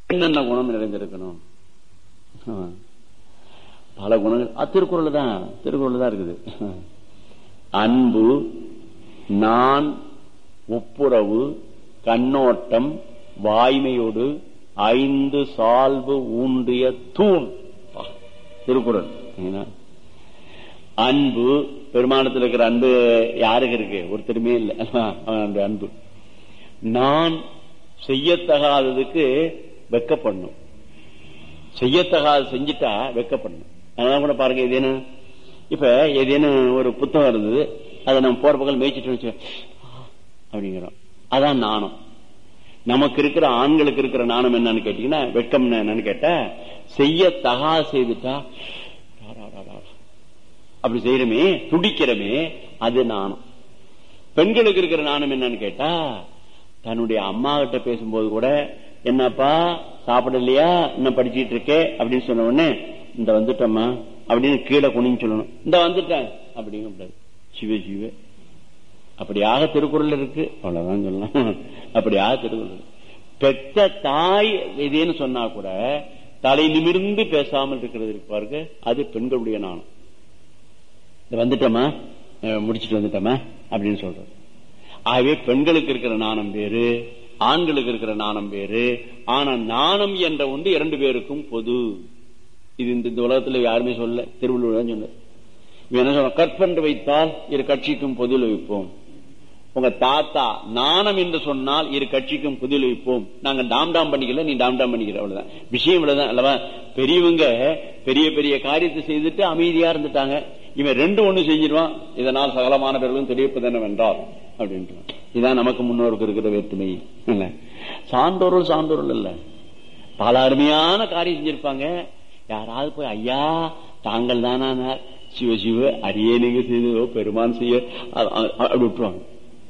என்னென்ன குணம் நிறைந்திருக்கணும் ஆ. பல குணங்கள் அது திருக்குறள் தான் திருக்குறள் தான் இருக்குது அன்பு நான் ஒப்புரவு கண்ணோட்டம் வாய்மையோடு ஐந்து சால்பு ஊன்றிய தூண் பா, திருக்குறள் சரிங்களா? அன்பு பெருமானத்தில் இருக்கிற அன்பு யாருக்கு இருக்கு ஒருத்தருமே இல்லை அவனுடைய அன்பு நான் செய்யத்தகாததுக்கு வெக்கப்படணும் செய்யத்தகாத செஞ்சுட்டா வெக்கப்படணும் அதனால கூட பாருங்க ஏதேனும் இப்ப ஏதேனும் ஒரு புத்தகம் இருந்தது அதை நம்ம போற பக்கம் மேய்ச்சிட்டு வச்சு அப்படிங்கிறோம் அதான் நாணம் நமக்கு இருக்கிற ஆண்களுக்கு இருக்கிற நாணம் என்னன்னு கேட்டீங்கன்னா வெட்கம் என்னன்னு கேட்டா செய்ய தகா செய்துட்டா டா, டா, டா, டா. அப்படி செய்யறமே துடிக்கிறமே அது நாணம் பெண்களுக்கு இருக்கிற நாணம் என்னன்னு கேட்டா தன்னுடைய அம்மா கிட்ட பேசும்போது கூட என்னப்பா சாப்பிடலையா இன்னும் படிச்சிட்டு இருக்கே அப்படின்னு சொன்ன உடனே இந்த வந்துட்டம்மா அப்படின்னு கீழே குனின்னு சொல்லணும் இந்த வந்துட்டேன் அப்படிங்க கூடாது சிவ சிவ அப்படியாக திருக்குறள் இருக்கு அவ்வளவுதான் சொல்லலாம் அப்படியாக திருக்குறள் இருக்கு. பெத்த தாய் எதேன்னு சொன்னா கூட தலை நிமிர்ந்து பேசாமல் இருக்கிறது இருக்கு பாருங்க அது பெண்களுடைய நாணம் இந்த வந்துட்டோமா அஹ் முடிச்சிட்டு வந்துட்டோமா அப்படின்னு சொல்றது ஆகவே பெண்களுக்கு இருக்கிற நாணம் வேறு ஆண்களுக்கு இருக்கிற நாணம் வேறு ஆனா நாணம் என்ற ஒன்று இரண்டு பேருக்கும் பொது இது இந்த இந்த உலகத்துல யாருமே சொல்ல திருவள்ளுவர் தான் சொன்னார் இவன் என்ன சொல்ற கற்பன்று வைத்தால் இரு கட்சிக்கும் பொதுவில் வைப்போம் உங்க தாத்தா நாணம் என்று சொன்னால் இரு கட்சிக்கும் புதில் வைப்போம் நாங்க டாம் டாம் பண்ணிக்கல நீ டாம் டாம் பண்ணிக்கிற அவ்வளவுதான் விஷயம் இவ்வளவுதான் அல்லவா பெரியவங்க பெரிய பெரிய காரியத்தை செய்துட்டு அமைதியா இருந்துட்டாங்க இவன் ரெண்டு ஒண்ணு செஞ்சிருவான் இதனால் சகலமான பேர்களும் தெரியப்பது என்னவென்றால் அப்படின்ட்டு இதான் நமக்கு முன்னோருக்கு இருக்கிற வேற்றுமை இல்ல சான்றோர்கள் சான்றோர்கள் இல்ல பல அருமையான காரியம் செஞ்சிருப்பாங்க யாராவது போய் ஐயா தாங்கள் தானா சிவ சிவ அடியே நீங்க செய்ததோ பெருமான் செய்ய அ- அ- அப்படி விட்டுருவாங்க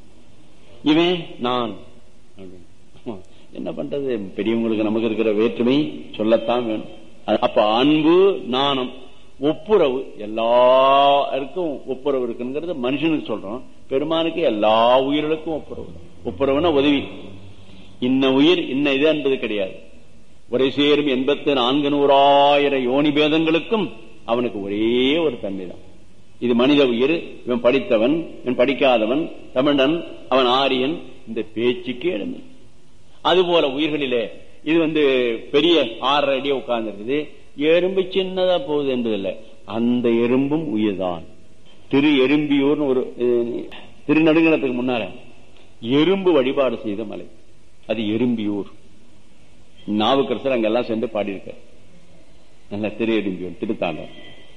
இவன் நான் அப்படின்னு. ஆமா. என்ன பண்றது பெரியவங்களுக்கு நமக்கு இருக்கிற வேற்றுமை சொல்லத்தான் வேணும் அது- அப்ப அன்பு நாணம் ஒப்புரவு எல்லாருக்கும் ஒப்புரவு இருக்குங்கிறது மனுஷனுக்கு சொல்றோம் பெருமானுக்கு எல்லா உயிர்களுக்கும் ஒப்புரவு ஒப்புரவுனா உதவி இன்ன உயிர் இன்ன இது என்பது கிடையாது ஒரே சேரும் எண்பத்தி நான்கு நூறாயிரம் யோனி பேதங்களுக்கும் அவனுக்கு ஒரே ஒரு தன்மை தான் இது மனித உயிர் இவன் படித்தவன் இவன் படிக்காதவன் தமிழன் அவன் ஆரியன் இந்த பேச்சுக்கு இடமே அதுபோல உயிர்களிலே இது வந்து பெரிய ஆறரை அடியே உட்கார்ந்துருக்குது எறும்பு சின்னதா போகுது என்பதில்லை அந்த எறும்பும் உயிர்தான் திரு எறும்பியூர்னு ஒரு அஹ், திருநடுங்கலத்துக்கு முன்னால எறும்பு வழிபாடு செய்த மலை அது எறும்பியூர் நாவுக்கரசர் அங்கெல்லாம் சென்று பாடியிருக்க நல்ல திரு எறும்பியூர் திருத்தாண்டவர்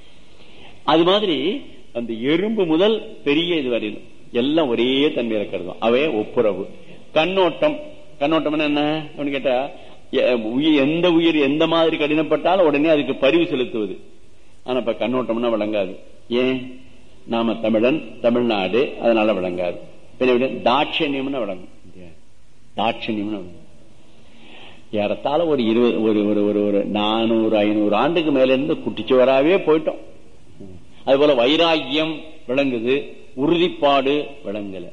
அது மாதிரி அந்த எறும்பு முதல் பெரிய இது வரையிலும் எல்லாம் ஒரே தன்மை இருக்கிறது அவே ஒப்புரவு கண்ணோட்டம் கண்ணோட்டம் என்ன அப்படின்னு கேட்டா எ- உயிர் எந்த உயிர் எந்த மாதிரி கடினப்பட்டாலும் உடனே அதுக்கு பரிவு செலுத்துவது ஆனா இப்ப கண்ணோட்டம்னா விளங்காது ஏன் நாம தமிழன் தமிழ்நாடு அதனால விளங்காது பின்ன எப்படி? தாட்சண்யம்னு விளங்கும் தாட்சண்யம்னு விளங்கும் ஏறத்தாழ ஒரு இருபது ஒரு ஒரு ஒரு ஒரு நானூறு ஐநூறு ஆண்டுக்கு மேல இருந்து குட்டிச்சுவராவே போயிட்டோம் அது போல வைராக்கியம் விளங்குது உறுதிப்பாடு விளங்கல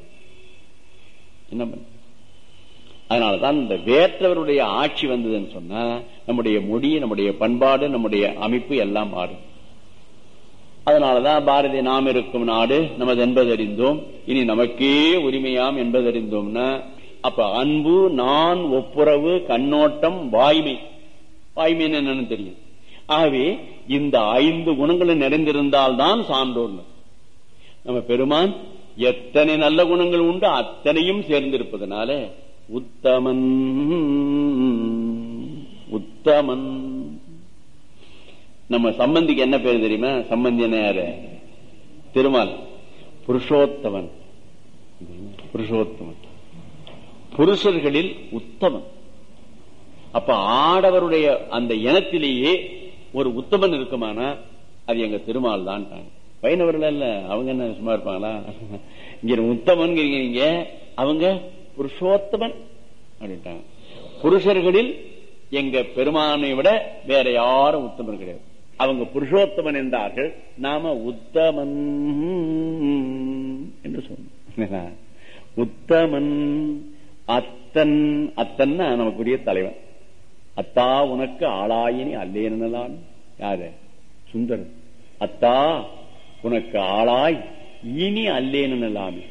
என்ன பண்ண அதனாலதான் இந்த வேற்றவருடைய ஆட்சி வந்ததுன்னு சொன்னா நம்முடைய மொழி நம்முடைய பண்பாடு நம்முடைய அமைப்பு எல்லாம் மாறும் அதனாலதான் பாரதி நாம் இருக்கும் நாடு நமது என்பதறிந்தோம் இனி நமக்கே உரிமையாம் என்பதறிந்தோம்னா அப்ப அன்பு நான் ஒப்புரவு கண்ணோட்டம் வாய்மை வாய்மைன்னு என்னன்னு தெரியும் ஆகவே இந்த ஐந்து குணங்களும் நிறைந்திருந்தால்தான் சான்றோர் நம்ம பெருமான் எத்தனை நல்ல குணங்கள் உண்டு அத்தனையும் சேர்ந்திருப்பதனால உத்தமன் உத்தமன் நம்ம சம்பந்திக்கு என்ன பேர் தெரியுமா சம்பந்தி என்ன யாரு திருமால் புருஷோத்தமன் புருஷோத்தமன் புருஷர்களில் உத்தமன் அப்ப ஆடவருடைய அந்த இனத்திலேயே ஒரு உத்தமன் இருக்குமானா அது எங்க திருமால் தான் பயனவர்கள் அல்ல அவங்க என்ன சும்மா இருப்பாங்களா இங்க உத்தமன் நீங்க அவங்க புருஷோத்தமன் அப்படின்ட்டாங்க புருஷர்களில் எங்க பெருமானை விட வேற யாரும் உத்தமன் கிடையாது அவங்க புருஷோத்தமன் என்றார்கள் நாம உத்தமன் என்று சொன்னோம் உத்தமன் அத்தன் அத்தன்னா நமக்குரிய தலைவன் அத்தா உனக்கு ஆளாயினி அல்லேனலாம் யாரு சுந்தர் அத்தா உனக்கு ஆளாய் இனி அல்லேனலாமே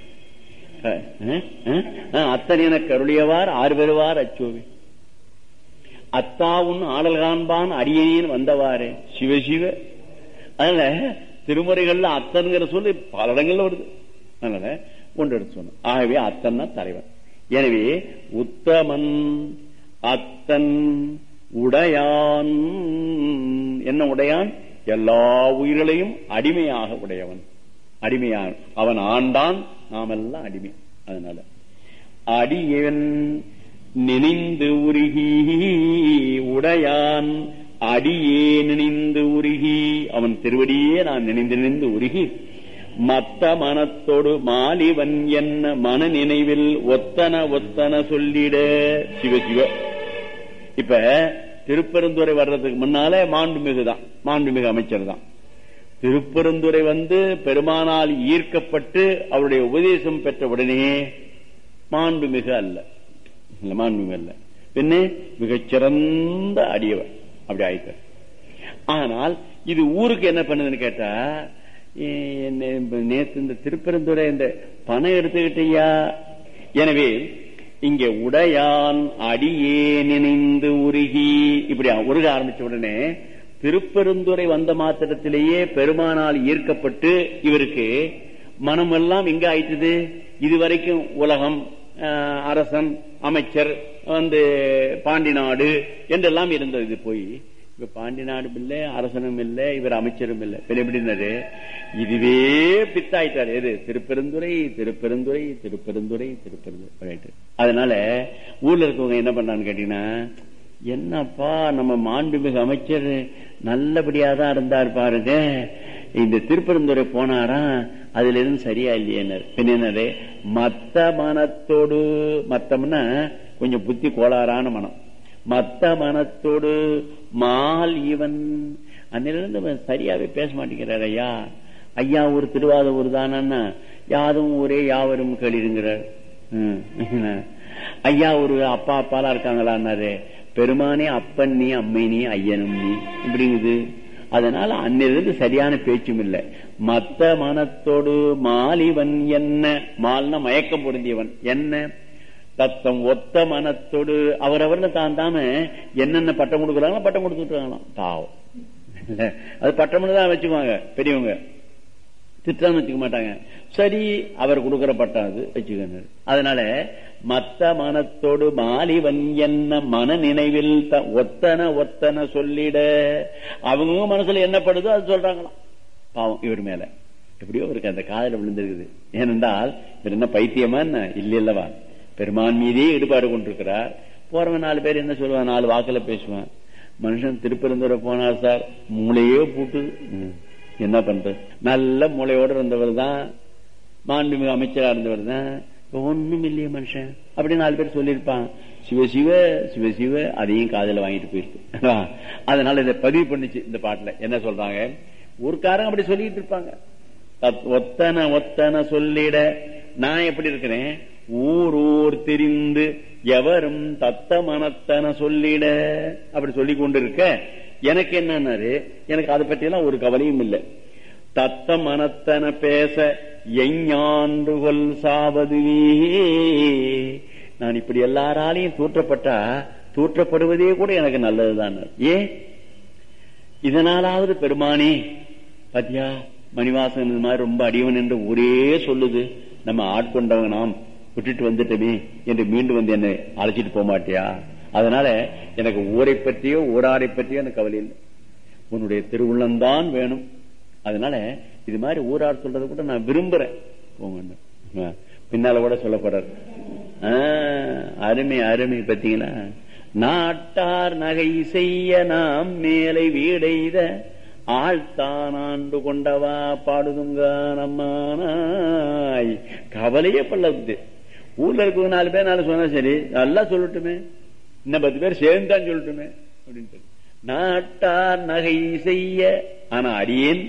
அத்தன் என கருளியவார் ஆறு பெறுவார் அச்சோவி அத்தா உன் ஆடல் காண்பான் அடியேன் வந்தவாறு சிவசிவ அதனால திருமுறைகள்ல அத்தன்கிற சொல்லி பல இடங்கள்ல வருது அதனால ஒன்று எடுத்து சொன்ன ஆகவே அத்தன் தான் தலைவன் எனவே உத்தமன் அத்தன் உடையான் என்ன உடையான் எல்லா உயிர்களையும் அடிமையாக உடையவன் அடிமையான் அவன் ஆண்டான் நாமெல்லாம் அடிமை அதனால அடியவன் நினைந்து உருகி உடையான் அடியே நினைந்து உருகி அவன் திருவடியே நான் நினைந்து நினைந்து உருகி மத்த மனத்தோடு மாலிவன் என்ன மன நினைவில் ஒத்தன ஒத்தன சொல்லிட சிவசிவ இப்ப திருப்பெருந்துறை வர்றதுக்கு முன்னாலே மாண்புமிகு தான் மாண்புமிகு அமைச்சர் தான் திருப்பெருந்துறை வந்து பெருமானால் ஈர்க்கப்பட்டு அவருடைய உபதேசம் பெற்ற உடனே மாண்புமிகு அல்ல இல்ல மாண்புமிகு அல்ல பின்ன மிகச்சிறந்த அடியவர் அப்படி ஆயிட்டார் ஆனால் இது ஊருக்கு என்ன பண்ணுதுன்னு கேட்டா நேற்று இந்த திருப்பெருந்துறை இந்த பணம் எடுத்துக்கிட்டியா எனவே இங்க உடையான் அடியே நினைந்து உருகி இப்படி உருக ஆரம்பிச்ச உடனே திருப்பெருந்துறை வந்த மாத்திரத்திலேயே பெருமானால் ஈர்க்கப்பட்டு இவருக்கு மனம் எல்லாம் எங்க ஆயிட்டது இதுவரைக்கும் உலகம் அரசன் அமைச்சர் வந்து பாண்டி நாடு என்றெல்லாம் இருந்தது இது போய் இப்ப பாண்டி நாடும் இல்ல அரசனும் இல்ல இவர் அமைச்சரும் இல்ல எப்படின்னாரு இதுவே பித்தாயிட்டார் எது திருப்பெருந்துறை திருப்பெருந்துறை திருப்பெருந்துறை திருப்பெருந்துறை அதனால ஊர்ல இருக்கவங்க என்ன பண்ணான்னு கேட்டீங்கன்னா என்னப்பா நம்ம மாண்புமிகு அமைச்சர் நல்லபடியா தான் இருந்தார் பாருங்க இந்த திருப்பெருந்துறை போனாரா அதுல இருந்து சரியா இல்லையனர் என்னது மத்த மனத்தோடு மத்தம்னா கொஞ்சம் புத்தி கோளாறான மனம் மத்த மனத்தோடு மால் இவன் அன்னிலிருந்து சரியாவே பேச மாட்டேங்கிறார் ஐயா ஐயா ஒரு திருவாத ஒரு தானா யாரும் ஒரே யாவரும் கேளிருங்கிறார் ஐயா ஒரு அப்பா அப்பாலாம் இருக்காங்களான்னாரு பெருமானே அப்பன் நீ அம்மை நீ ஐயனும் நீ இப்படிங்குது அதனால அன்னிலிருந்து சரியான பேச்சும் இல்லை மத்த மனத்தோடு மாலிவன் என்ன மால்னா மயக்கம் பொருந்தியவன் என்ன தத்தம் ஒத்த மனத்தோடு அவரவர் தான் தாம என்னென்ன பட்டம் கொடுக்குறாங்களோ பட்டம் கொடுத்துட்டாங்களாம் தாவம் அது பட்டம் தான் வச்சுக்குவாங்க பெரியவங்க திட்டம் வச்சுக்க மாட்டாங்க சரி அவர் கொடுக்கிற பட்டம் அது வச்சுக்கணும் அதனால மத்த மனத்தோடு மாலிவன் என்ன மன நினைவில் ஒத்தன ஒத்தன சொல்லிட அவங்க மனசுல என்ன படுதோ அது சொல்றாங்களாம் பாவம் இவர் மேல எப்படியோ அவருக்கு அந்த காதல விழுந்திருக்குது ஏனென்றால் இவர் என்ன பைத்தியமா என்ன இல்ல இல்லவா பெருமான் மீதே ஈடுபாடு கொண்டிருக்கிறார் போறவன் நாலு பேர் என்ன சொல்லுவான் நாலு வாக்குல பேசுவான் மனுஷன் திருப்பெருந்துரை போனார் சார் மூளையே பூட்டு என்ன பண்றது நல்ல மூளையோட இருந்தவர் தான் மாண்புமிகு அமைச்சரா இருந்தவர் தான் ஒண்ணும் இல்லையே மனுஷன் அப்படி நாலு பேர் சொல்லியிருப்பான் சிவ சிவ சிவ சிவ அதையும் காதல வாங்கிட்டு போயிருக்கு அதனால இதை பதிவு பண்ணிச்சு இந்த பாட்டுல என்ன சொல்றாங்க ஊருக்காரங்க அப்படி சொல்லிட்டு இருப்பாங்க ஒத்தன ஒத்தன சொல்லிட நான் எப்படி இருக்கிறேன் ஊர் ஊர் தெரிந்து எவரும் தத்த மனத்தன சொல்லிட அப்படி சொல்லி கொண்டு இருக்க எனக்கு என்னன்னாரு எனக்கு அதை பற்றி எல்லாம் ஒரு கவலையும் இல்லை தத்த மனத்தன பேச எஞ்ஞாண்டுகொல் சாவதுவே நான் இப்படி எல்லாராலையும் தூற்றப்பட்டா தூற்றப்படுவதே கூட எனக்கு நல்லதுதான் ஏன் இதனாலாவது பெருமானே பத்தியா மணிவாசன் இந்த மாதிரி ரொம்ப அடியவன் என்று ஒரே சொல்லுது நம்ம ஆட்கொண்டவங்க நாம் விட்டுட்டு வந்துட்டோமே என்று மீண்டும் வந்து என்னை அழைச்சிட்டு போக மாட்டியா அதனால எனக்கு ஊரை பற்றியோ ஊராரை பற்றியோ எனக்கு கவலை இல்லை உன்னுடைய திருவுள்ளம்தான் வேணும் அதனால இது மாதிரி ஊரார் சொல்றதை கூட நான் விரும்புறேன் போங்க பின்னால கூட சொல்லப்படுறார் அருமை அருமை பத்தீங்களா நாட்டார் நகை செய்ய நாம் மேலை வீடைத ஆழ்த்தான் ஆண்டு கொண்டவா பாடுதுங்க நம்மானாய் கவலையே பல்லது ஊர்ல இருக்கவங்க நாலு பேர் நாலு சொன்னா சரி நல்லா சொல்லட்டுமே இன்னும் பத்து பேர் சேர்ந்தான் சொல்லட்டுமே அப்படின்னு நாட்டார் நகை செய்ய ஆனா அடியேன்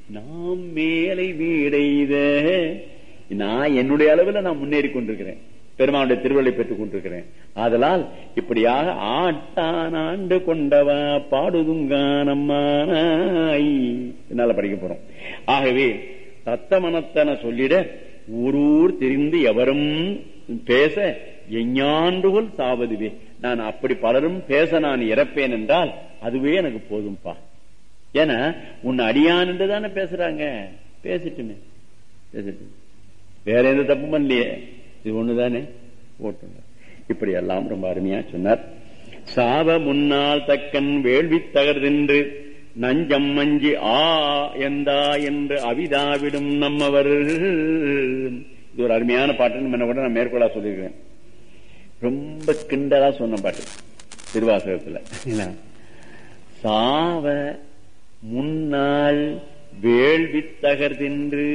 நாம் மேலை வீடைத நான் என்னுடைய அளவில் நான் முன்னேறி கொண்டிருக்கிறேன் பெருமானுடைய திருவள்ளை பெற்றுக் கொண்டிருக்கிறேன் ஆதலால் இப்படியாக ஆட்டான் ஆண்டு கொண்டவா பாடுதுங்கானம்மானாய் என்னால படிக்க போறோம் ஆகவே தத்தமனத்தன சொல்லிட ஊரூர் தெரிந்து எவரும் பேச எஞ்ஞாண்டுகொள் சாவதுவே நான் அப்படி பலரும் பேச நான் இறப்பேன் என்றால் அதுவே எனக்கு போதும்பா ஏன்னா உன் அடியான் என்று தானே பேசுறாங்க பேசிட்டுமே பேசிட்டு வேற எந்த தப்பும் இல்லையே இது ஒண்ணுதானே ஓட்டுங்க இப்படி எல்லாம் ரொம்ப அருமையா சொன்னார் சாவ முன்னால் தக்கன் வேள்வி தகர்தென்று நஞ்சம் மஞ்சி ஆ எந்தா என்று அவிதாவிடும் நம்மவர் இது ஒரு அருமையான பாட்டுன்னு முன்ன கூட நான் மேற்கொள்ளா சொல்லியிருக்கிறேன் ரொம்ப கிண்டலா சொன்ன பாட்டு திருவாசகத்துல சாவ முன்னாள் வேள்வி தகர்தென்று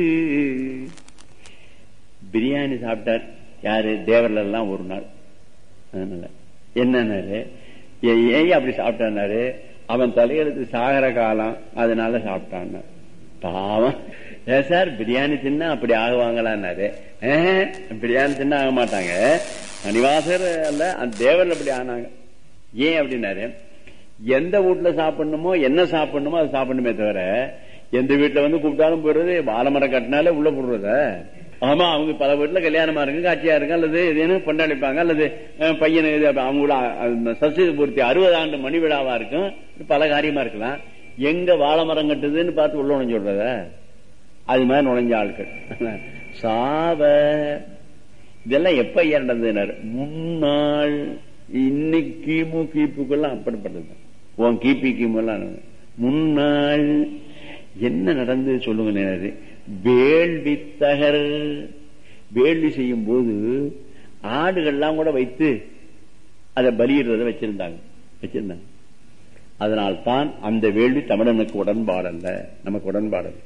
பிரியாணி சாப்பிட்டார் யாரு தேவர்ல எல்லாம் ஒரு நாள் அதனால என்னன்னாரு ஏன் அப்படி சாப்பிட்டாரு அவன் தலையெழுத்து சாகர காலம் அதனால சாப்பிட்டான் பாவம் ஏன் சார் பிரியாணி தின்னா அப்படி ஆகுவாங்களான்னாரு பிரியாணி தின்னா ஆக மாட்டாங்க மணிவாசர் அல்ல அந்த தேவர்ல அப்படி ஆனாங்க ஏன் அப்படின்னாரு எந்த வீட்டுல சாப்பிடணுமோ என்ன சாப்பிடணுமோ அதை சாப்பிடணுமே தவிர எந்த வீட்டுல வந்து கூப்பிட்டாலும் போடுறது வாழைமரம் கட்டினாலே உள்ள போடுறத ஆமா அவங்க பல வீட்டுல கல்யாணமா இருக்கு காட்சியா இருக்கு அல்லது எதுன்னு கொண்டாடிப்பாங்க அல்லது பையனு அவங்க சசி பூர்த்தி அறுபது ஆண்டு மணி விழாவா இருக்கும் பல காரியமா இருக்கலாம் எங்க வாழை மரம் கட்டுதுன்னு பார்த்து உள்ள நுழைஞ்சு விடுறத அது மாதிரி நுழைஞ்ச ஆட்கள் சாவ இதெல்லாம் எப்ப நடந்ததுனாரு முன்னாள் இன்னைக்கு கிமு கிப்புக்கெல்லாம் அப்படிப்பட்டது உன் கிபி கிமுலாம் முன்னாள் என்ன நடந்தது சொல்லுங்க நேரு வேள்வி தகர் வேள்வி செய்யும் போது ஆடுகள்லாம் கூட வைத்து அதை பலியிடுறத வச்சிருந்தாங்க வச்சிருந்தாங்க அதனால் தான் அந்த வேள்வி தமிழனுக்கு உடன்பாடல்ல நமக்கு உடன்பாடல்ல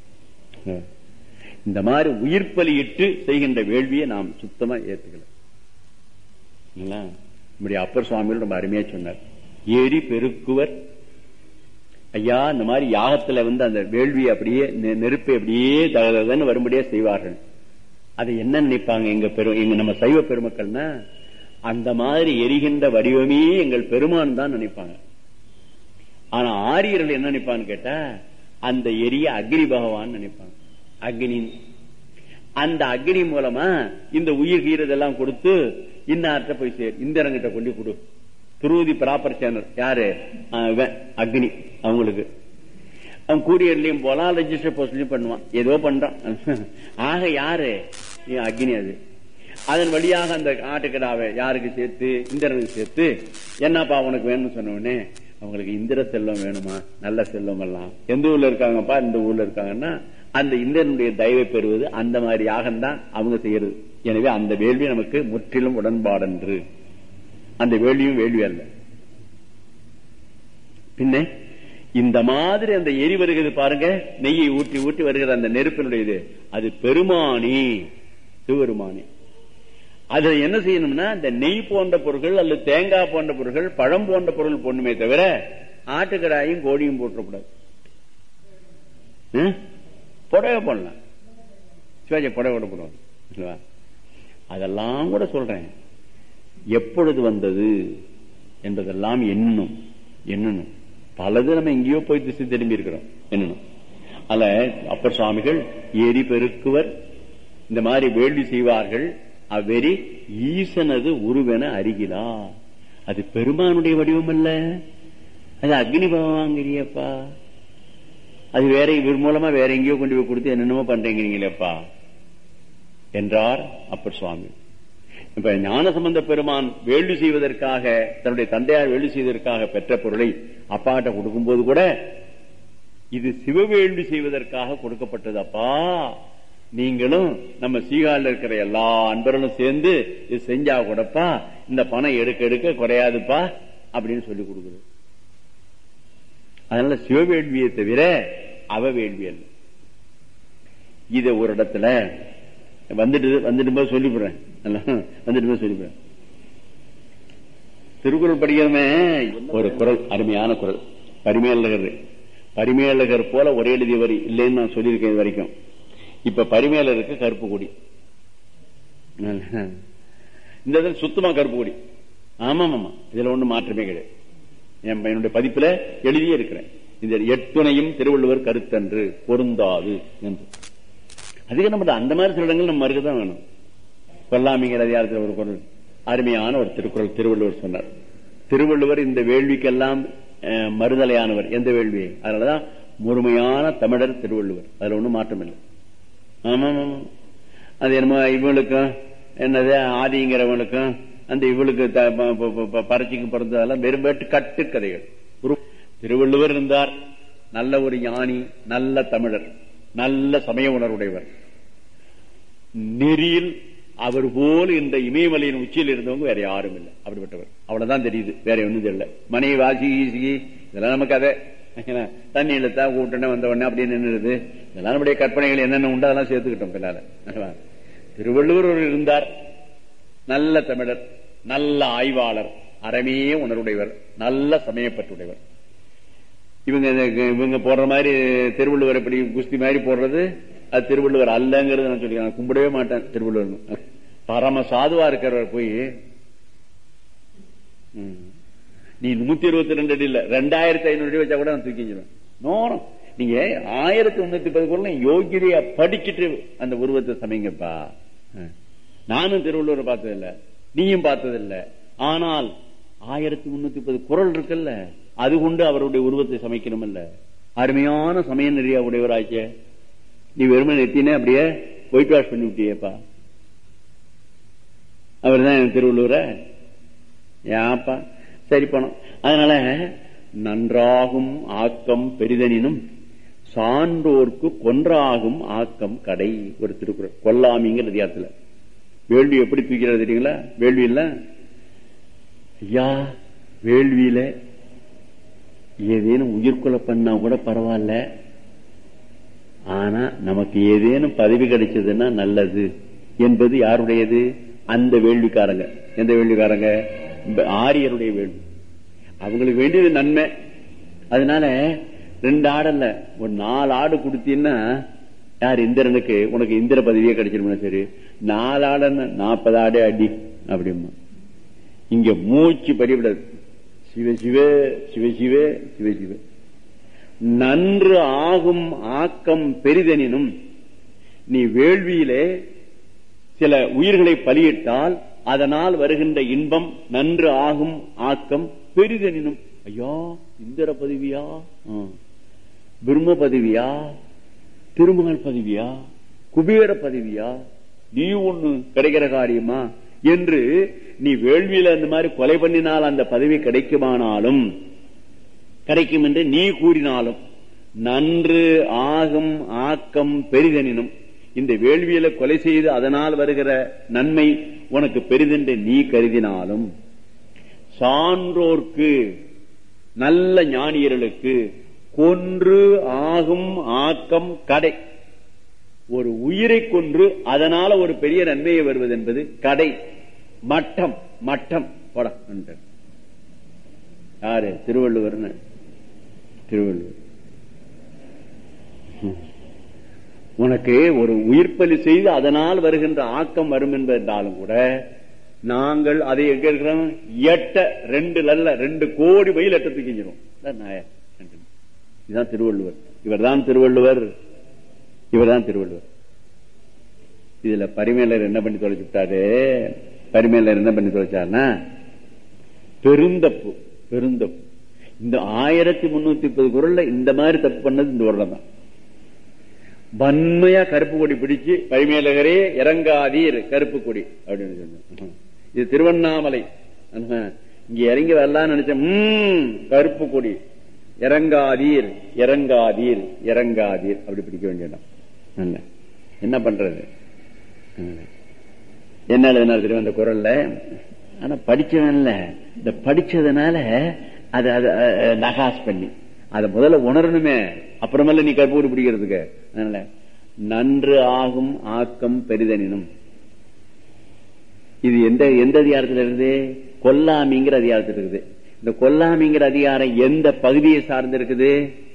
இந்த மாதிரி உயிர் பலியிட்டு செய்கின்ற வேள்வியை நாம் சுத்தமா ஏத்துக்கல நம்முடைய அப்பர் சுவாமிகள் ரொம்ப அருமையா சொன்னார் ஏரி பெருக்குவர் ஐயா இந்த மாதிரி யாகத்துல வந்து அந்த வேள்வி அப்படியே நெருப்பை அப்படியே தகதன்னு வரும்படியே செய்வார்கள் அதை என்ன நினைப்பாங்க எங்க பெரு எங்க நம்ம சைவ பெருமக்கள்னா அந்த மாதிரி எரிகின்ற வடிவமே எங்கள் பெருமான் தான் நினைப்பாங்க ஆனா ஆரியர்கள் என்ன நினைப்பான்னு கேட்டா அந்த எரிய அக்னி பகவான் நினைப்பாங்க அக்னி அந்த அக்னி மூலமா இந்த உயிர் கீரதெல்லாம் கொடுத்து இன்னார்ட்ட போய் சேர் இந்திரங்கிட்ட கொண்டு கொடு துருவதி ப்ராப்பர் சேனல் யாரு அக்னி அவங்களுக்கு அவன் கூரியர்லயும் போலாம் ரெஜிஸ்டர் போஸ்ட்லயும் பண்ணுவான் ஏதோ பண்றான் ஆக யாரு அக்னி அது அதன் வழியாக அந்த ஆட்டுக்கடாவை யாருக்கு சேர்த்து இந்திரனுக்கு சேர்த்து என்னப்பா உனக்கு வேணும்னு சொன்ன உடனே அவங்களுக்கு இந்திர செல்வம் வேணுமா நல்ல செல்வம் எல்லாம் எந்த ஊர்ல இருக்காங்கப்பா இந்த ஊர்ல இருக்காங்கன்னா அந்த இந்திரனுடைய தயவை பெறுவது அந்த மாதிரி யாகம் தான் அவங்க செய்யறது எனவே அந்த வேள்வி நமக்கு முற்றிலும் உடன்பாடன்று அந்த வேள்வியும் வேள்வி அல்ல பின்ன இந்த மாதிரி அந்த எரி வருகிறது பாருங்க நெய்யை ஊற்றி ஊற்றி வருகிற அந்த நெருப்பினுடைய இது அது பெருமானி சிவபெருமானி அதுல என்ன செய்யணும்னா இந்த நெய் போன்ற பொருட்கள் அல்லது தேங்காய் போன்ற பொருட்கள் பழம் போன்ற பொருள் போடணுமே தவிர ஆட்டுக்கடாயும் கோழியும் போட்டக்கூடாது புடவை போடலாம் சிவாஜி புடவை போடக்கூடாது அதெல்லாம் கூட சொல்றேன் எப்பொழுது வந்தது என்பதெல்லாம் எண்ணணும் எண்ணணும் பலது நம்ம எங்கேயோ போய் திசை திரும்பி இருக்கிறோம் என்னணும் அல்ல அப்பர் சுவாமிகள் எரி பெருக்குவர் இந்த மாதிரி வேள்வி செய்வார்கள் அவ்வெறி ஈசனது உருவென அருகிலா அது பெருமானுடைய வடிவம் அல்ல அது அக்னி பகவாங்கிறியப்பா அது வேற இவர் மூலமா வேற எங்கேயோ கொண்டு போய் கொடுத்து என்னென்னமோ பண்றீங்களேப்பா என்றார் அப்பர் சுவாமி இப்ப ஞானசம்பந்த பெருமான் வேள்வி செய்வதற்காக தன்னுடைய தந்தையார் வேள்வி செய்வதற்காக பெற்ற பொருளை அப்பாட்ட கொடுக்கும்போது கூட இது சிவவேள்வி செய்வதற்காக கொடுக்கப்பட்டது அப்பா நீங்களும் நம்ம சீகால இருக்கிற எல்லா அன்பர்களும் சேர்ந்து இது செஞ்சா கூடப்பா இந்த பணம் எடுக்க எடுக்க குறையாதுப்பா அப்படின்னு சொல்லி கொடுக்குது அதனால சிவவேள்வியை தவிர அவ வேள்வி அல்ல இத ஒரு இடத்துல வந்துட்டு வந்துட்டு போது சொல்லிவிடுறேன் வந்துட்டு போது சொல்லிவிடுறேன் திருக்குறள் படிக்கிறமே ஒரு குரல் அருமையான குரல் பரிமேலகர் பரிமேலகர் போல ஒரே எழுதிய வரி இல்லைன்னு நான் சொல்லியிருக்கேன் இது வரைக்கும் இப்ப பரிமேலருக்கு கருப்பு கொடி இந்த இதில் சுத்தமா கருப்பு கொடி ஆமா ஆமா இதுல ஒண்ணு மாற்றமே கிடையாது என் பையனுடைய பதிப்புல எழுதியே இருக்கிறேன் இந்த எட்டுணையும் திருவள்ளுவர் கருத்தன்று பொருந்தாது என்று அதுக்கு நம்ம அந்த மாதிரி சில இடங்கள் நம்ம மறுக்கதான் வேணும் கொல்லாமிங்கிற அதிகாரத்தில் ஒரு குரல் அருமையான ஒரு திருக்குறள் திருவள்ளுவர் சொன்னார் திருவள்ளுவர் இந்த வேள்விக்கெல்லாம் அஹ், மறுதலையானவர் எந்த வேள்வி அதனாலதான் முழுமையான தமிழர் திருவள்ளுவர் அதுல ஒண்ணும் மாற்றம் இல்லை ஆமா ஆமா ஆமா. அது என்னமோ இவங்களுக்கும் என்னது ஆதிங்கிறவங்களுக்கும் அந்த இவளுக்கு த- ப- ப- ப- ப- பரட்சிக்கு பிறந்ததெல்லாம் வெறும் வேட்டு கட்டுக்கதைகள் ஒரு திருவள்ளுவர் இருந்தார் நல்ல ஒரு ஞானி நல்ல தமிழர் நல்ல சமய உணர்வுடையவர் நெறியில் அவர் போல் இந்த இமயமலையின் உச்சியில் இருந்தவங்க வேற யாரும் இல்லை அப்படிப்பட்டவர் அவ்வளவுதான் தெரியுது வேற ஒண்ணும் தெரியல மனைவி வாசி ஈசி இதெல்லாம் நமக்கு கதை என்ன, தண்ணி இழுத்தா கூட்டணே வந்த உடனே அப்படின்னு நின்றுது இதெல்லாம் நம்முடைய கற்பனைகள் என்னென்ன உண்டு அதெல்லாம் சேர்த்துக்கிட்டோம் பின்னால திருவள்ளுவர் ஒரு இருந்தார் நல்ல தமிழர் நல்ல ஆய்வாளர் அறமே உணர்வுடையவர் நல்ல சமயப்பற்றுடையவர் இவங்க இந்த- இவங்க போடுற மாதிரி திருவள்ளுவர் இப்படி குஸ்தி மாதிரி போடுறது அது திருவள்ளுவர் அல்லங்கிறது நான் சொல்லி நான் கும்பிடவே மாட்டேன் திருவள்ளுவர் பரம சாதுவா இருக்கிறவர் போய் ம், நீ நூத்தி இருபத்தி ரெண்டு அடி இல்ல ரெண்டாயிரத்தி ஐநூறு அடி வச்சா கூட நான் தூக்கிஞ்சிருவேன் நோரம் நீங்க ஆயிரத்தி முன்னூத்தி பது குரல் யோகிதையா படிச்சுட்டு அந்த உருவத்தை சமைங்கப்பா ம். நானும் திருவள்ளுவரை பார்த்ததில்ல நீயும் பார்த்ததில்ல ஆனால் ஆயிரத்தி முன்னூத்தி முப்பது குரல் இருக்குல்ல அது கொண்டு அவருடைய உருவத்தை சமைக்கணும் இல்ல அருமையான சமய நெறியா உடையவராச்சே நீ வெறுமை நெத்தினே அப்படியே ஒயிட் வாஷ் பண்ணி விட்டியேப்பா அவர் தான் திருவள்ளுவர ஏப்பா சரி பணம் அதனால நன்றாகும் ஆக்கம் பெரிதனினும் சான்றோர்க்கு கொன்றாகும் ஆக்கம் கடை ஒரு திருக்குறள் கொல்லாமிங்கிற அதிகாரத்துல வேள்வி எப்படி தூக்கிறது தெரியுங்களா வேள்வி இல்ல ஐயா வேள்வியில ஏதேனும் உயிர்கொலை பண்ணா கூட பரவாயில்ல ஆனா நமக்கு ஏதேனும் பதவி கிடைச்சதுன்னா நல்லது என்பது யாருடையது அந்த வேள்விக்காரங்க எந்த வேள்விக்காரங்க இந்த ஆரியருடைய வேள்வி அவங்களுக்கு வேண்டியது நன்மை அதனால ரெண்டு ஆடல்ல ஒரு நாலு ஆடு கொடுத்தீங்கன்னா யார் இந்திரனுக்கு உனக்கு இந்திர பதவியே கிடைச்சிருமா சரி நாலு ஆடுன்னு நாற்பது ஆடு அடி அப்படிமா இங்க மூச்சு பறிவிடாது சிவ சிவ சிவ சிவ சிவ சிவ நன்று ஆகும் ஆக்கம் பெரிதெனினும் நீ வேள்வியிலே சில உயிர்களை பலியிட்டால் அதனால் வருகின்ற இன்பம் நன்று ஆகும் ஆக்கம் பெரிதெனினும் ஐயா இந்திர பதவியா ஆ. பிரம்ம பதவியா திருமகள் பதவியா குபேர பதவியா நீ ஒண்ணு கிடைக்கிற காரியமா என்று நீ வேள்வியில அந்த மாதிரி கொலை பண்ணினால் அந்த பதவி கிடைக்குமானாலும் கிடைக்கும் என்று நீ கூறினாலும் நன்று ஆகும் ஆக்கம் பெரிதெனினும் இந்த வேள்வியில கொலை செய்து அதனால் வருகிற நன்மை உனக்கு பெரிதென்று நீ கருதினாலும் சான்றோர்க்கு நல்ல ஞானியர்களுக்கு கொன்று ஆகும் ஆக்கம் கடை ஒரு உயிரை கொன்று அதனால ஒரு பெரிய நன்மையை வருவது என்பது கடை மட்டம் மட்டம் போடா என்றார். யாரு திருவள்ளுவர்னு திருவள்ளுவர் ம். உனக்கு ஒரு உயிர்ப்பலி செய்து அதனால் வருகின்ற ஆக்கம் வரும் என்பதாலும் கூட நாங்கள் அதை எங்க இருக்கிறோம் எட்ட ரெண்டு லல்ல ரெண்டு கோடி மைல் எட்ட தூக்கிஞ்சிரும் இதான் நாயர். இதுதான் திருவள்ளுவர் இவர்தான் திருவள்ளுவர் இவர்தான் திருவள்ளுவர் இதுல பரிமேலர் என்ன பண்ணி தொலைச்சு விட்டாரு பரிமேலர் என்ன பண்ணி தொலைச்சாருன்னா பெருந்தப்பு பெருந்தப்பு இந்த ஆயிரத்தி முன்னூத்தி முப்பது குரல்ல இந்த மாதிரி தப்பு பண்ணது இந்த உருளை தான் வன்மையா கருப்பு கொடி பிடிச்சு பரிமேலகரே இறங்காதீர் கருப்பு கொடி அப்படின்னு சொன்ன இது திருவண்ணாமலை ஆஹா. இங்க இறங்கி வரலாம்னு நினைச்சேன் உம், கருப்பு கொடி இறங்காதீர் இறங்காதீர் இறங்காதீர் அப்படி பிடிக்க வேண்டியதான் நல்ல. என்ன பண்றது நல்ல. என்ன எழுதினார் தெரியும் அந்த குரல்ல ஆனா படிச்சவன்ல இந்த படிச்சதுனால அது அது அஹ், நகாஸ் பண்ணி அதை முதல்ல உணரணுமே அப்புறமல்ல நீ கற்பூரி பிடிக்கிறதுக்கு அதனால நன்று ஆகும் ஆக்கம் பெரிதனினும் இது எந்த எந்த அதிகாரத்துல இருந்து கொல்லாமிங்கிற அதிகாரத்தில் இருக்குது இந்த கொல்லாமிங்கிற அதிகாரம் எந்த பகுதியை சார்ந்து இருக்குது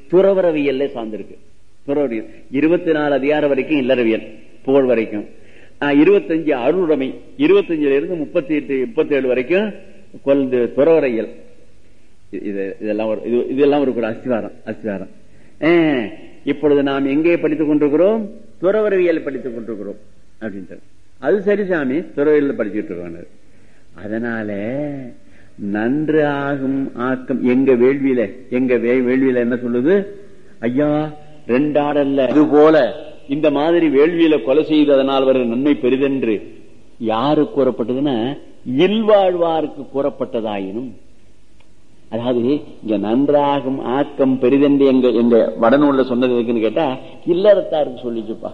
துறவரவியல்ல சார்ந்திருக்கு துறவரவியல் இருபத்தி நாலு அதிகாரம் வரைக்கும் இல்லறவியல் புகழ் வரைக்கும் இருபத்தஞ்சு அருளுடைமை இருபத்தஞ்சுல இருந்து முப்பத்தி எட்டு முப்பத்தி ஏழு வரைக்கும் கொல்து துறவரையல் இது இதெல்லாம் ஒரு இது இதெல்லாம் ஒரு கூட அஸ்திவாரம் அஸ்திவாரம் அஹ், இப்பொழுது நாம் எங்கே படித்துக் கொண்டிருக்கிறோம் துறவரவியல் படித்துக் கொண்டிருக்கிறோம் அப்படின்ட்டு அது சரி சாமி துறவியல் படிச்சுட்டு இருக்காங்க அதனால நன்று ஆகும் ஆக்கம் எங்க வேள்வியில எங்க வே- வேள்வியில என்ன சொல்லுது ஐயா ரெண்டாடல்ல இது போல இந்த மாதிரி வேள்வியில கொலை செய்ததனால் வரும் நன்மை பெரிதென்று யாரு கூறப்பட்டதுன்னா இல்வாழ்வாருக்கு கூறப்பட்டதாயினும் அதாவது இங்க நன்றாகும் ஆக்கம் பெரிதென்று எங்க எங்க வடநூல்ல சொன்னது எதுக்குன்னு கேட்டா இல்லறத்தாருக்கு சொல்லிச்சுப்பா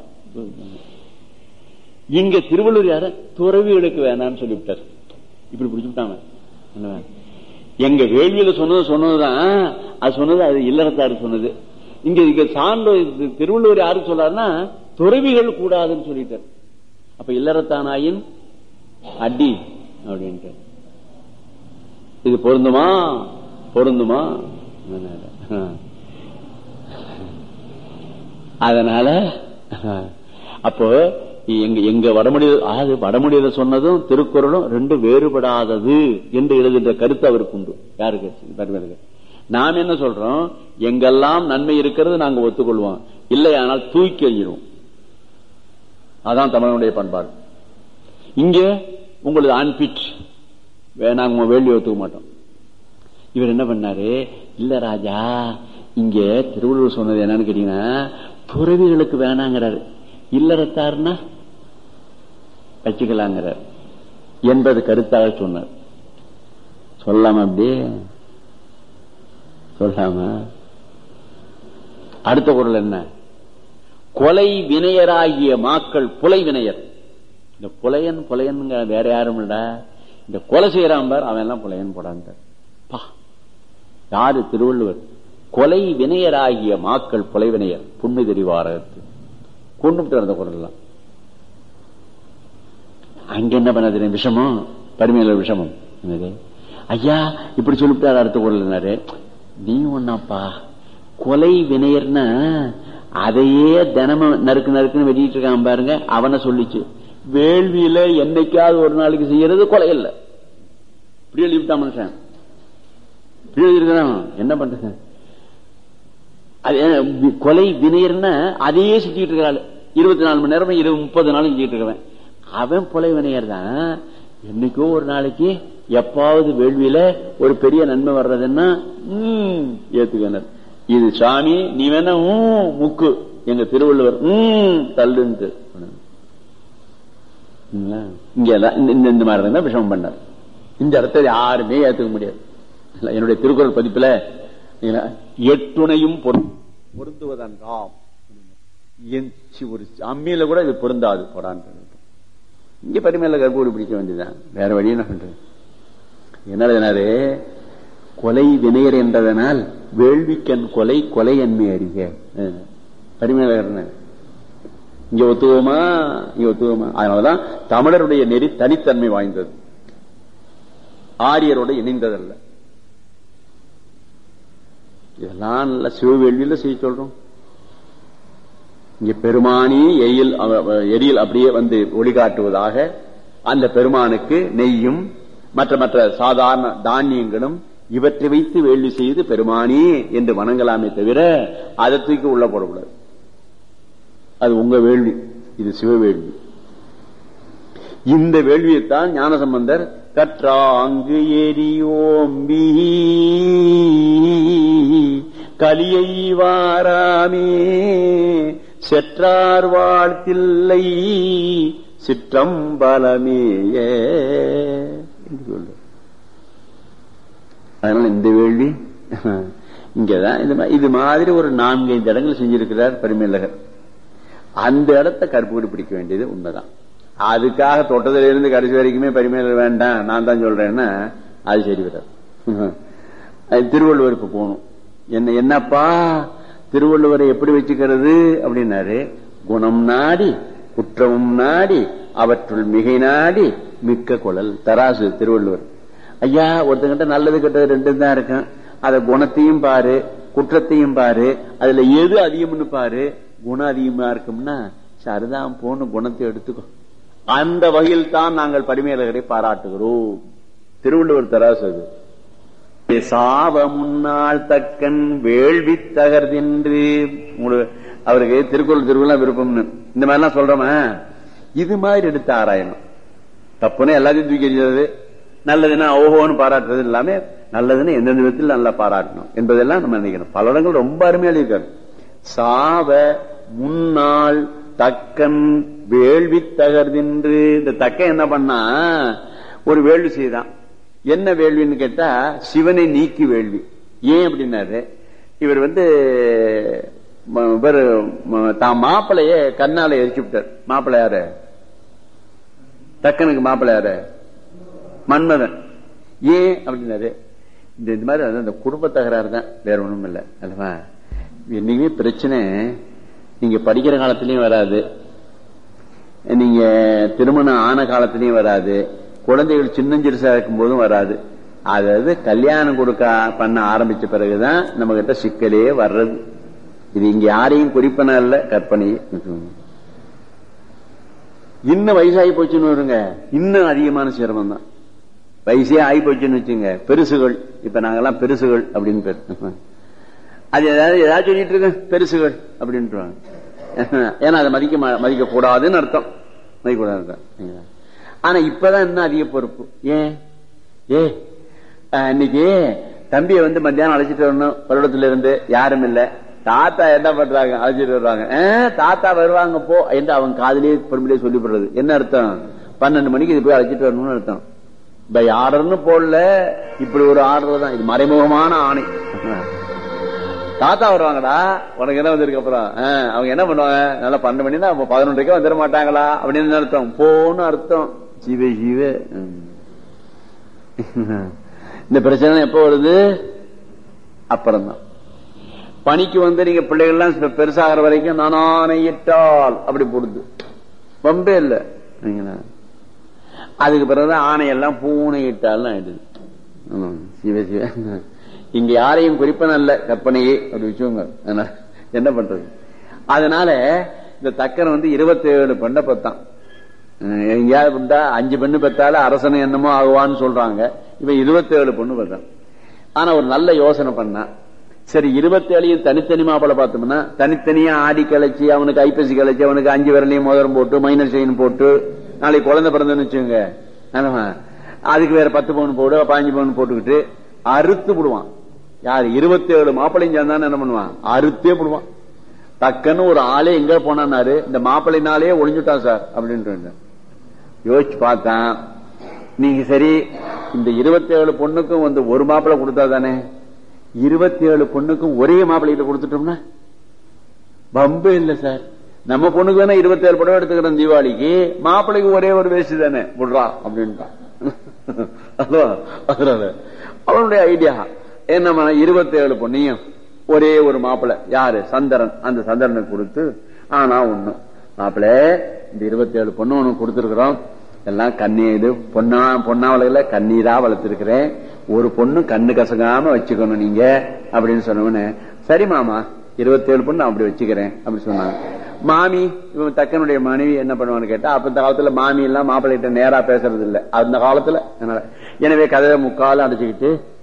இங்க திருவள்ளூர் யார துறவிகளுக்கு வேணாம்னு சொல்லிவிட்டார் இப்படி பிடிச்சுட்டாங்க என்னவா? எங்க வேள்வியில சொன்னது சொன்னதுதான் அது சொன்னது அது இல்லறத்தாருக்கு சொன்னது இங்க இங்க சான்று இது திருவள்ளுவர் யாரு சொல்றாருன்னா துறவிகள் கூடாதுன்னு சொல்லிட்டார் அப்ப இல்லறத்தானாயின் அடி அப்படின்ட்டு இது பொருந்துமா பொருந்துமா அதனால அப்போ எங்க எங்க வடமொழி அதாவது வடமொழியில சொன்னதும் திருக்குறளும் ரெண்டு வேறுபடாதது என்று எழுதுகின்ற கருத்து அவருக்கு உண்டு யாருக்கு பெருமைக்கு நாம் என்ன சொல்றோம் எங்கெல்லாம் நன்மை இருக்கிறது நாங்க ஒத்துக்கொள்வோம் இல்லையானால் தூக்கி எறிஞ்சிருவோம் அதான் தமிழனுடைய பண்பாடு இங்க உங்களது அன்பிட் நாங்க வேள்வி ஒத்துக்க மாட்டோம் இவர் என்ன பண்ணாரு இல்ல ராஜா இங்க திருவள்ளுவர் சொன்னது என்னன்னு கேட்டீங்கன்னா துறவிகளுக்கு வேணாங்கிறாரு இல்லறத்தாருன்னா வச்சுக்கலாங்கிறார் என்பது கருத்தாக சொன்னார் சொல்லாம அப்படியே சொல்லாம அடுத்த குரல் என்ன கொலை வினையராகிய மாக்கள் புலை வினையர் இந்த புலையன் புலையன் வேற யாரும் இல்ல இந்த கொலை செய்யறான் பார் அவன் எல்லாம் புலையன் போடாங்க பா யாரு திருவள்ளுவர் கொலை வினையராகிய மாக்கள் புலை வினையர் புண்மை தெரிவாரத்து கொண்டு அந்த குரல் எல்லாம் அங்க என்ன பண்ணது விஷமம் பருமையில விஷமம் என்னது ஐயா இப்படி சொல்லிவிட்டாரு அடுத்த குரல் என்னாரு நீ ஒன்னாப்பா கொலை வினையர்னா அதையே தினமும் நறுக்கு நறுக்குன்னு வெட்டிட்டு இருக்கான் பாருங்க அவனை சொல்லிச்சு வேள்வியில என்னைக்காவது ஒரு நாளைக்கு செய்யறது கொலை இல்ல இப்படி எழுதிவிட்டான் மனுஷன் இப்படி எழுதிருக்கிறான் என்ன பண்றது அது வி- கொலை வினையர்னா அதையே செஞ்சுட்டு இருக்கிறாள் இருபத்தி நாலு மணி நேரம் இருபது முப்பது நாள் செஞ்சுட்டு இருக்கவன் அவன் கொலை வினையர் தான் என்னைக்கோ ஒரு நாளைக்கு எப்பாவது வேள்வியில ஒரு பெரிய நன்மை வர்றதுன்னா ம், ஏத்துக்கனர் இது சாமி நீ வேணா ஊம், முக்கு எங்க திருவள்ளுவர் ம், தள்ளுன்ட்டு இல்ல? இங்க எல்லாம் இந்த- இந்த- இந்த மாதிரி தான் விஷமம் பண்ணார் இந்த இடத்த யாருமே ஏத்துக்க முடியாது இல்ல, என்னுடைய திருக்குறள் பதிப்புல இல்ல, எட்டுணையும் பொரு- பொருந்துவதன்றாம் என் சி- ஒரு அம்மியில கூட இது பொருந்தாது போடான்னு இங்க பரிமையில கற்பூரி பிடிக்க வேண்டியதுதான் வேற வழி என்ன பண்றது என்ன எழுதினாரு கொலை வினையர் என்றதனால் வேள்விக்கண் கொலை கொலை என்மை அறிக பரிமையில இங்க ஒத்துவோமா இங்க ஒத்துவோமா அதனாலதான் தமிழருடைய நெறி தனித்தன்மை வாய்ந்தது ஆரியரோட இணைந்ததல்ல இதெல்லாம் நல்ல சிவவேள்வியில செய்ய சொல்றோம் இங்க பெருமானி எயில் அவ- அவ- எரியில் அப்படியே வந்து ஒளிகாட்டுவதாக அந்த பெருமானுக்கு நெய்யும் மற்ற மற்ற சாதாரண தானியங்களும் இவற்றை வைத்து வேள்வி செய்து பெருமானி என்று வணங்கலாமே தவிர அதை தூக்கி உள்ள போடக்கூடாது அது உங்க வேள்வி இது சிவவேள்வி இந்த வேள்வியைத்தான் ஞானசம்பந்தர் கற்றாங்கு எரியோம்பி கலியை வாராமே செற்றார் வாழ்த்தில்லை சிற்றம்பலமேய என்று சொல்லு அதனால இந்த வேள்வி இங்கதான் இது மா- இது மாதிரி ஒரு நான்கு ஐந்து இடங்கள் செஞ்சிருக்கிறார் பரிமேலகர் அந்த இடத்த கருப்பு பிடிக்க வேண்டியது உண்மைதான் அதுக்காக தொட்டதுல இருந்து கடைசி வரைக்குமே பரிமையில வேண்டாம் நான் தான் சொல்றேன்னா அது சரி வராது அது திருவள்ளுவருக்கு போகணும் என்ன என்னப்பா திருவள்ளுவரை எப்படி வச்சுக்கிறது அப்படின்னாரு குணம் நாடி குற்றமும் நாடி அவற்றுள் மிகை நாடி மிக்க குழல் தராசு திருவள்ளுவர் ஐயா ஒருத்தங்கிட்ட நல்லது கெட்டது ரெண்டும் தான் இருக்கும் அத குணத்தையும் பாரு குற்றத்தையும் பாரு அதுல எது அதிகம்னு பாரு குணம் அதிகமா இருக்கும்னா சரிதான் போன்னு குணத்தை எடுத்துக்கோ அந்த வகையில் தான் நாங்கள் பரிமையாளர்களை பாராட்டுகிறோம் திருவள்ளுவர் தராசு அது சாவ முன்னாள் தக்கன் வேள்வி தகர்தென்று உங்களுக்கு அவருக்கு திருக்குறள் திருக்குறள் விருப்பம்னு இந்த மாதிரிலாம் சொல்றோமா இது மாதிரி எடுத்து ஆராயணும் தப்புன்னு எல்லாத்தையும் தூக்கி எறிகிறது நல்லதுன்னா ஓஹோன்னு பாராட்டுறது எல்லாமே நல்லதுன்னு எந்தெந்த விதத்தில் நல்லா பாராட்டணும் என்பதெல்லாம் நம்ம நினைக்கணும் பல இடங்கள் ரொம்ப அருமையா இருக்காரு சாவ முன்னாள் தக்கன் வேள்வி தகர்தென்று இந்த தக்கன் என்ன பண்ணா ஒரு வேள்வி செய்தான் என்ன வேள்வின்னு கேட்டா சிவனை நீக்கி வேள்வி ஏன் அப்படின்னாரு இவர் வந்து ம- இவர் ம- தான் மாப்பிளைய கண்ணால எரிச்சு விட்டார் மாப்பிள்ளை யாரு தக்கனுக்கு மாப்பிள்ளை யாரு மன்மதன் ஏன் அப்படின்னாரு இந்த இந்த மாதிரி அதான் இந்த குடும்ப தகராறு தான் வேற ஒண்ணும் இல்லை அல்லவா என்னைக்குமே பிரச்சனை நீங்க படிக்கிற காலத்திலயும் வராது நீங்க திருமணம் ஆன காலத்திலயும் வராது குழந்தைகள் சின்னஞ்சிறுசா இருக்கும் போதும் வராது அதாவது கல்யாணம் கொடுக்க பண்ண ஆரம்பிச்ச பிறகுதான் நம்ம கிட்ட சிக்கலே வர்றது இது இங்க யாரையும் குறிப்பன இல்ல கற்பனை இன்னும் வயசாகி போச்சுன்னு வருங்க இன்னும் அதிகமான சிரமம் தான் வயசே ஆகி போச்சுன்னு வச்சுங்க பெருசுகள் இப்ப நாங்கெல்லாம் பெருசுகள் அப்படின்னு பேர் அது ஏதாவது ஏதாவது சொல்லிட்டு இருக்கு பெருசுகள் அப்படின்ட்டுருவாங்க ஏன்னா அதை மதிக்க மா- மதிக்க கூடாதுன்னு அர்த்தம் மதிக்க கூடாது அர்த்தம் ஆனா இப்பதான் இன்னும் அதிக பொறுப்பு ஏன் ஏ அஹ், இன்னைக்கு தம்பியை வந்து மத்தியானம் அழைச்சிட்டு வரணும் பருவத்துல இருந்து யாரும் இல்ல தாத்தா என்ன பண்றாங்க அழைச்சிட்டு வருவாங்க "அஹ், தாத்தா வருவாங்க போ என்று அவங்க காதலியே பொறுமையிலே சொல்லிவிடுறது என்ன அர்த்தம் பன்னெண்டு மணிக்கு இது போய் அழைச்சிட்டு வரணும்னு அர்த்தம் பை ஆர்டர்னு போடல இப்படி ஒரு ஆர்டர் தான் இது மறைமுகமான ஆணை தாத்தா வருவாங்கடா உனக்கு என்ன வந்திருக்கு அப்புறம் ஆ, அவங்க என்ன பண்ணுவாங்க நல்லா பன்னெண்டு மணினா அப்ப பதினொன்றைக்கு வந்துட மாட்டாங்களா அப்படின்னு என்ன அர்த்தம் போன்னு அர்த்தம் ஜீவ ஜீவ ம். இந்த பிரச்சனை எப்ப வருது அப்புறம்தான் பணிக்கு வந்து நீங்க பிள்ளைகள்லாம் பெ- பெருசாகிற வரைக்கும் நானானையிட்டால் அப்படி போடுது வம்பே இல்ல சரிங்களா? அதுக்கு பிறகுதான் ஆணையெல்லாம் பூனையிட்டால் ஆயிடுது ஆமாம். சிவ சிவ இங்க யாரையும் குறிப்பன அல்ல கற்பனையே அப்படி வச்சுக்கோங்க அதனால என்ன பண்றது அதனால இந்த தக்கன் வந்து இருபத்தி ஏழு பெண்ணை பெத்தான் அஹ் எங்கேயாவது பெற்றா அஞ்சு பெண்ணு பெத்தாலும் அரசன் என்னமோ ஆகுவான்னு சொல்றாங்க இவன் இருபத்தி ஏழு பொண்ணு பெற்றான் ஆனா ஒரு நல்ல யோசனை பண்ணான் சரி இருபத்தி ஏழையும் தனித்தனி மாப்பிளை பார்த்தோம்னா தனித்தனியா ஆடி கழிச்சு அவனுக்கு ஐப்பசி கழிச்சு அவனுக்கு அஞ்சு விரலையும் மோதிரம் போட்டு மைனர் செயின் போட்டு நாளைக்கு குழந்தை பிறந்தன்னு வச்சுங்க அதுக்கு வேற பத்து பவுன் போடு பாஞ்சு பவுன் போட்டுக்கிட்டு அறுத்து விடுவான் யார் இருபத்தி ஏழு மாப்பிள்ளையும் சேர்ந்தான்னு என்ன பண்ணுவான் அறுத்தே விடுவான் டக்குன்னு ஒரு ஆளே எங்க போனாரு இந்த மாப்பிள்ளைனாலே ஒளிஞ்சுட்டான் சார் அப்படின்ட்டு யோசிச்சு பார்த்தேன் நீங்க சரி இந்த இருபத்தி ஏழு பொண்ணுக்கும் வந்து ஒரு மாப்பிள்ளை கொடுத்தா தானே இருபத்தி ஏழு பொண்ணுக்கும் ஒரே மாப்பிள்ளைகிட்ட கொடுத்துட்டோம்னா பம்பு இல்ல சார் நம்ம பொண்ணுக்கு வேணா இருபத்தி ஏழு படம் எடுத்துக்கிறோம் தீபாவளிக்கு மாப்பிள்ளைக்கு ஒரே ஒரு வேஸ்ட் தானே விடுறா அப்படின்ட்டான் அதுவா? அதனால அவனுடைய ஐடியா என்ன இருபத்தி ஏழு பொண்ணையும் ஒரே ஒரு மாப்பிள்ளை யாரு சந்திரன் அந்த சந்திரனுக்கு கொடுத்து ஆனா ஒண்ணு மாப்பிள்ளை இந்த இருபத்தி ஏழு பொண்ணு உனக்கு கொடுத்துருக்கிறோம் எல்லாம் கண்ணி இது பொண்ணா பொண்ணாவளையில கண்ணீரா வளர்த்திருக்கிறேன் ஒரு பொண்ணு கண்ணு கசங்காம வச்சுக்கணும் நீங்க அப்படின்னு சொன்னவனு சரி மாமா இருபத்தி ஏழு பொண்ணு நான் அப்படி வச்சுக்கிறேன் அப்படின்னு சொன்னாங்க மாமி இவன் தக்கனுடைய மனைவி என்ன பண்ணுவான்னு கேட்டா அப்ப இந்த காலத்துல மாமி எல்லாம் மாப்பிள்ளைகிட்ட நேரா பேசுறது இல்ல அந்த காலத்துல அதனால எனவே கதையை முக்கால அடைச்சுக்கிட்டு